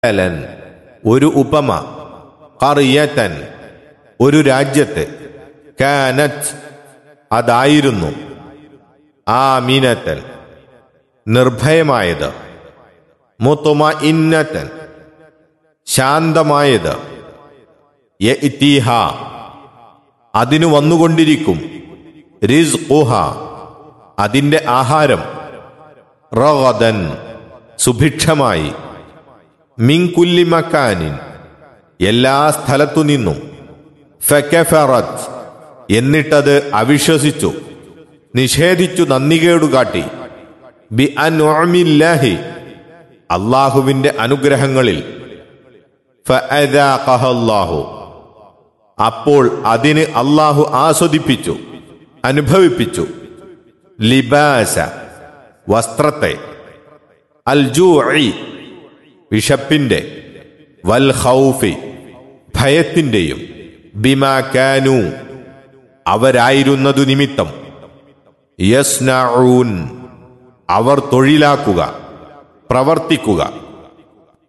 മസലൻ ഒരു ഉപമ കറിയത്തൻ ഒരു രാജ്യത്ത് കാനത്ത് അതായിരുന്നു ആമീനത്തൻ നിർഭയമായത് മുത്തുമ ഇന്നത്തൻ ശാന്തമായത് യഇതീഹ അതിനു വന്നുകൊണ്ടിരിക്കും റിസ്ഖുഹ അതിന്റെ ആഹാരം റഗദൻ സുഭിക്ഷമായി മിങ്കുല്ലി മക്കാനിൻ എല്ലാ സ്ഥലത്തു നിന്നും ഫെക്കഫറത്ത് എന്നിട്ടത് അവിശ്വസിച്ചു നിഷേധിച്ചു നന്ദികേടുകാട്ടി ബി അൻഉമില്ലാഹി അള്ളാഹുവിന്റെ അനുഗ്രഹങ്ങളിൽ ഫഅദാഖഹല്ലാഹു അപ്പോൾ അതിന് അള്ളാഹു ആസ്വദിപ്പിച്ചു അനുഭവിപ്പിച്ചു ലിബാസ വസ്ത്രത്തെ അൽജൂഇ വിഷപ്പിന്റെ വൽ ഖൗഫി ഭയത്തിന്റെയും ബിമാക്കാനു അവരായിരുന്നതു നിമിത്തം യസ്നഊൻ അവർ തൊഴിലാക്കുക പ്രവർത്തിക്കുക